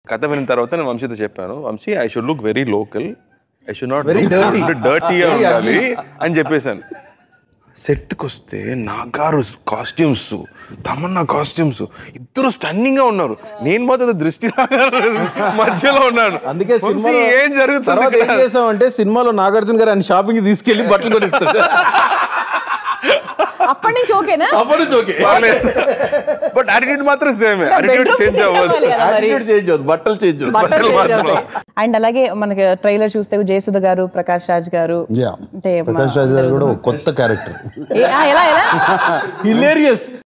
కథ విన్న తర్వాత నేను వంశీతో చెప్పాను Vamsi I should look very local I should not Very dirty. డర్టీగా Very ఉండాలి ugly. అని చెప్పేశాను సెట్కి వస్తే నాగారు కాస్ట్యూమ్స్ తమన్నా కాస్ట్యూమ్స్ ఇద్దరు స్టన్నింగ్ గా ఉన్నారు నేను మాత్రం దృష్టి మధ్యలో ఉన్నాను అందుకే వంశీ, సినిమాలో ఏం జరుగుతుంది తర్వాత ఏం ఇక్కడ? చేసామంటే సినిమాలో నాగార్జున గారు ఆయన షాపింగ్ తీసుకెళ్లి బట్టలు కొనిస్తాడు అప్పటి నుంచి ఓకేనా అప్పటి నుంచి ఓకే బట్ యాటిట్యూడ్ మాత్రం same attitude Bedroom change set అవ్వదు అవ్వాలి కదా మరి. Attitude change అవుతుంది బట్టలు చేంజ్ బట్టలు బట్టలు change అవుతాయి. అండ్ అలాగే మనకి ట్రైలర్ చూస్తే జయసుధ గారు ప్రకాష్ రాజ్ గారు యా అంటే మా ప్రకాష్ రాజ్ గారు కూడా ఒక కొత్త క్యారెక్టర్ ఏ- ఆ, ఎలా ఎలా హిలేరియస్